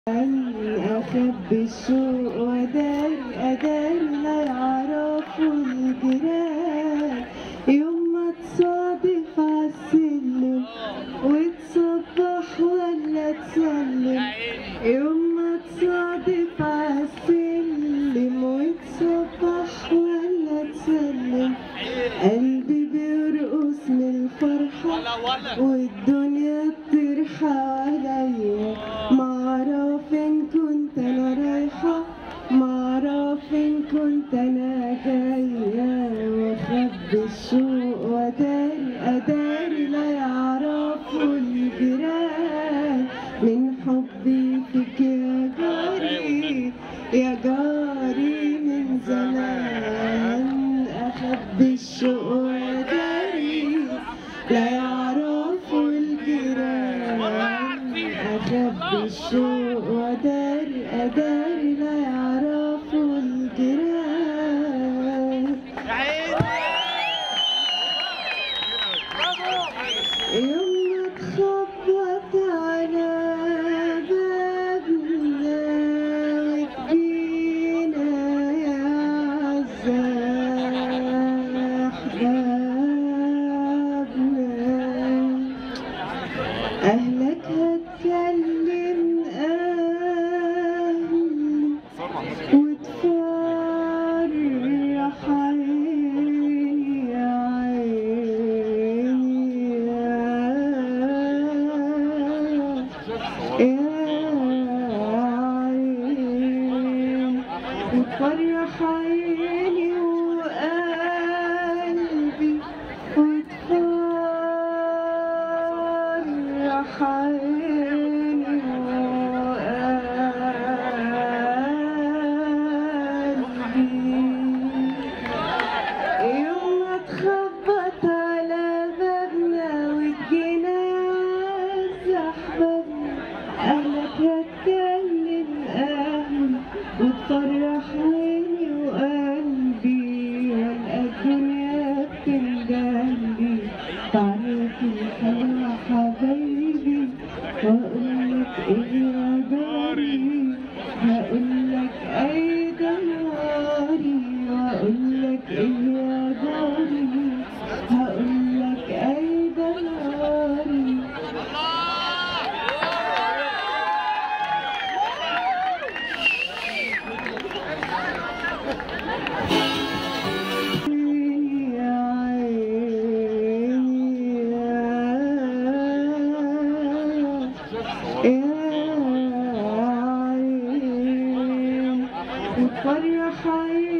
أخبي الشوق وداري أداري لا يعرفوا الجيران يوم ما تصادف عالسلم وتصبح ولا تسلم يوم ما تصادف عالسلم وتصبح ولا تسلم قلبي بيرقص من الفرحة والدنيا تطير حواليا معرف ان كنت انا رايحة معرف ان كنت انا جاية واخبي الشوق وداري اداري لا يعرفوا الجيران من حبي فيك يا جاري يا جاري من زمان اخبي الشوق وداري لا يعرفوا الجيران أخبي الشوق وداري أداري لا يعرفوا الجيران يوم ما تخبط على بابنا وتجينا يا عزة أحبابنا أهلك هتكلم أهلي وتفرح عيني يا عيني يا عيني وتفرح عيني وقلبي وتفرح عيني وقلبي يوم ما تخبط على بابنا وتجينا يعز أحبابنا أهلك هتكلم أهلي وتفرح عيني وقلبي والقى الدنيا بتندهلي طعمك الحلوة حبايبي وأقولك إيه يا جاري هقولك أي ده ناري وأقولك إيه يا جاري هقولك أي ده ناري يا عيني يا عيني وتفرح عيني